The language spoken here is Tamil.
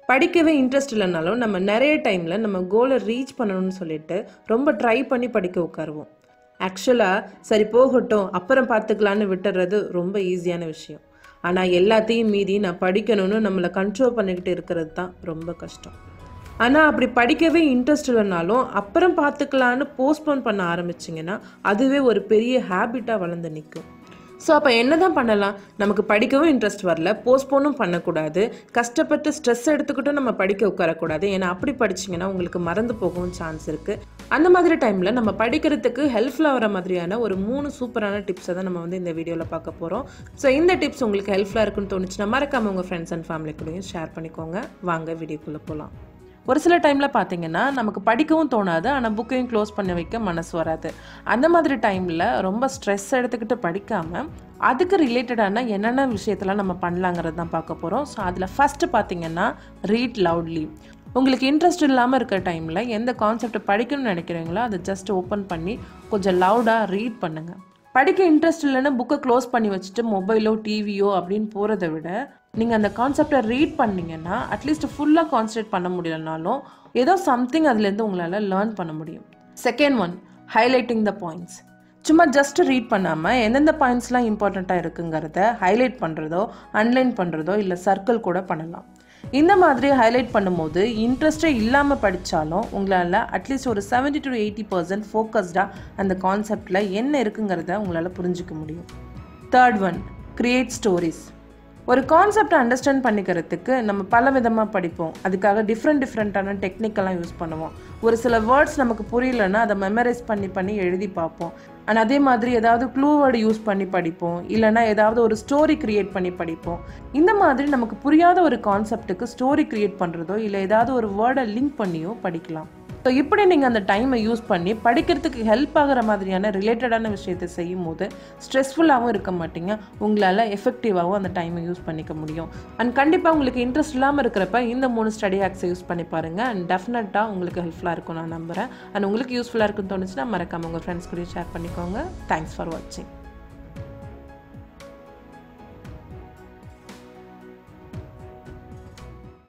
படிக்கவே இன்ட்ரெஸ்ட் இல்லைனாலும் நம்ம நிறைய டைமில் நம்ம கோலை ரீச் பண்ணணும்னு சொல்லிட்டு ரொம்ப ட்ரை பண்ணி படிக்க உட்காருவோம் ஆக்சுவலாக சரி போகட்டும் அப்புறம் பார்த்துக்கலான்னு விட்டுறது ரொம்ப ஈஸியான விஷயம் ஆனால் எல்லாத்தையும் மீறி நான் படிக்கணும்னு நம்மளை கண்ட்ரோல் பண்ணிக்கிட்டு இருக்கிறது தான் ரொம்ப கஷ்டம் ஆனால் அப்படி படிக்கவே இன்ட்ரெஸ்ட் இல்லைனாலும் அப்புறம் பார்த்துக்கலான்னு போஸ்ட்போன் பண்ண ஆரம்பிச்சிங்கன்னா அதுவே ஒரு பெரிய ஹேபிட்டாக வளர்ந்து நிற்கும் ஸோ அப்போ என்ன தான் பண்ணலாம் நமக்கு படிக்கவும் இன்ட்ரெஸ்ட் வரல போஸ்ட்போனும் பண்ணக்கூடாது கஷ்டப்பட்டு ஸ்ட்ரெஸ் எடுத்துக்கிட்டும் நம்ம படிக்க உட்காரக்கூடாது ஏன்னா அப்படி படிச்சிங்கன்னா உங்களுக்கு மறந்து போகவும் சான்ஸ் இருக்குது அந்த மாதிரி டைமில் நம்ம படிக்கிறதுக்கு ஹெல்ப்ஃபுல்லாக வர மாதிரியான ஒரு மூணு சூப்பரான டிப்ஸை தான் நம்ம வந்து இந்த வீடியோவில் பார்க்க போகிறோம் ஸோ இந்த டிப்ஸ் உங்களுக்கு ஹெல்ப்ஃபுல்லாக இருக்குன்னு தோணுச்சுன்னா மறக்காம உங்கள் ஃப்ரெண்ட்ஸ் அண்ட் ஃபேமிலி கூடயும் ஷேர் பண்ணிக்கோங்க வாங்க வீடியோக்குள்ளே போகலாம் ஒரு சில டைமில் பார்த்தீங்கன்னா நமக்கு படிக்கவும் தோணாது ஆனால் புக்கையும் க்ளோஸ் பண்ணி வைக்க மனசு வராது அந்த மாதிரி டைமில் ரொம்ப ஸ்ட்ரெஸ் எடுத்துக்கிட்டு படிக்காமல் அதுக்கு ரிலேட்டடான என்னென்ன விஷயத்தெல்லாம் நம்ம பண்ணலாங்கிறது தான் பார்க்க போகிறோம் ஸோ அதில் ஃபஸ்ட்டு பார்த்தீங்கன்னா ரீட் லவுட்லி உங்களுக்கு இன்ட்ரெஸ்ட் இல்லாமல் இருக்கிற டைமில் எந்த கான்செப்டை படிக்கணும்னு நினைக்கிறீங்களோ அதை ஜஸ்ட் ஓப்பன் பண்ணி கொஞ்சம் லவுடாக ரீட் பண்ணுங்கள் படிக்க இன்ட்ரெஸ்ட் இல்லைன்னா புக்கை க்ளோஸ் பண்ணி வச்சுட்டு மொபைலோ டிவியோ அப்படின்னு போகிறத விட நீங்கள் அந்த கான்செப்டை ரீட் பண்ணீங்கன்னா அட்லீஸ்ட் ஃபுல்லாக கான்சன்ட்ரேட் பண்ண முடியலனாலும் ஏதோ சம்திங் அதுலேருந்து உங்களால் லேர்ன் பண்ண முடியும் second one highlighting the points சும்மா ஜஸ்ட் ரீட் பண்ணாமல் எந்தெந்த பாயிண்ட்ஸ்லாம் இம்பார்ட்டண்ட்டாக இருக்குங்கிறத ஹைலைட் பண்ணுறதோ அன்லைன் பண்ணுறதோ இல்லை சர்க்கிள் கூட பண்ணலாம் இந்த மாதிரி ஹைலைட் பண்ணும்போது இன்ட்ரெஸ்டே இல்லாமல் படித்தாலும் உங்களால் அட்லீஸ்ட் ஒரு செவன்டி டு எயிட்டி பர்சன்ட் ஃபோக்கஸ்டாக அந்த கான்செப்டில் என்ன இருக்குங்கிறத உங்களால் புரிஞ்சிக்க முடியும் தேர்ட் ஒன் கிரியேட் ஸ்டோரிஸ் ஒரு கான்செப்டை அண்டர்ஸ்டாண்ட் பண்ணிக்கிறதுக்கு நம்ம பல விதமாக படிப்போம் அதுக்காக டிஃப்ரெண்ட் டிஃப்ரெண்ட்டான டெக்னிக்கெல்லாம் யூஸ் பண்ணுவோம் ஒரு சில வேர்ட்ஸ் நமக்கு புரியலன்னா அதை மெமரைஸ் பண்ணி பண்ணி எழுதி பார்ப்போம் அண்ட் அதே மாதிரி ஏதாவது க்ளூ வேர்டு யூஸ் பண்ணி படிப்போம் இல்லைனா ஏதாவது ஒரு ஸ்டோரி கிரியேட் பண்ணி படிப்போம் இந்த மாதிரி நமக்கு புரியாத ஒரு கான்செப்ட்டுக்கு ஸ்டோரி கிரியேட் பண்ணுறதோ இல்லை ஏதாவது ஒரு வேர்டை லிங்க் பண்ணியோ படிக்கலாம் ஸோ இப்படி நீங்கள் அந்த டைமை யூஸ் பண்ணி படிக்கிறதுக்கு ஹெல்ப் ஆகிற மாதிரியான ரிலேட்டடான விஷயத்தை செய்யும் போது ஸ்ட்ரெஸ்ஃபுல்லாகவும் இருக்க மாட்டீங்க உங்களால் எஃபெக்டிவாகவும் அந்த டைமை யூஸ் பண்ணிக்க முடியும் அண்ட் கண்டிப்பாக உங்களுக்கு இன்ட்ரெஸ்ட் இல்லாமல் இருக்கிறப்ப இந்த மூணு ஸ்டடி ஆக்ஸை யூஸ் பண்ணி பாருங்கள் அண்ட் டெஃபினட்டாக உங்களுக்கு ஹெல்ப்ஃபுல்லாக இருக்கும் நான் நம்புகிறேன் அண்ட் உங்களுக்கு யூஸ்ஃபுல்லாக இருக்குன்னு தோணுச்சுன்னா மறக்காம உங்கள் ஃப்ரெண்ட்ஸ் கூட ஷேர் பண்ணிக்கோங்க தேங்க்ஸ் ஃபார் வாட்சிங்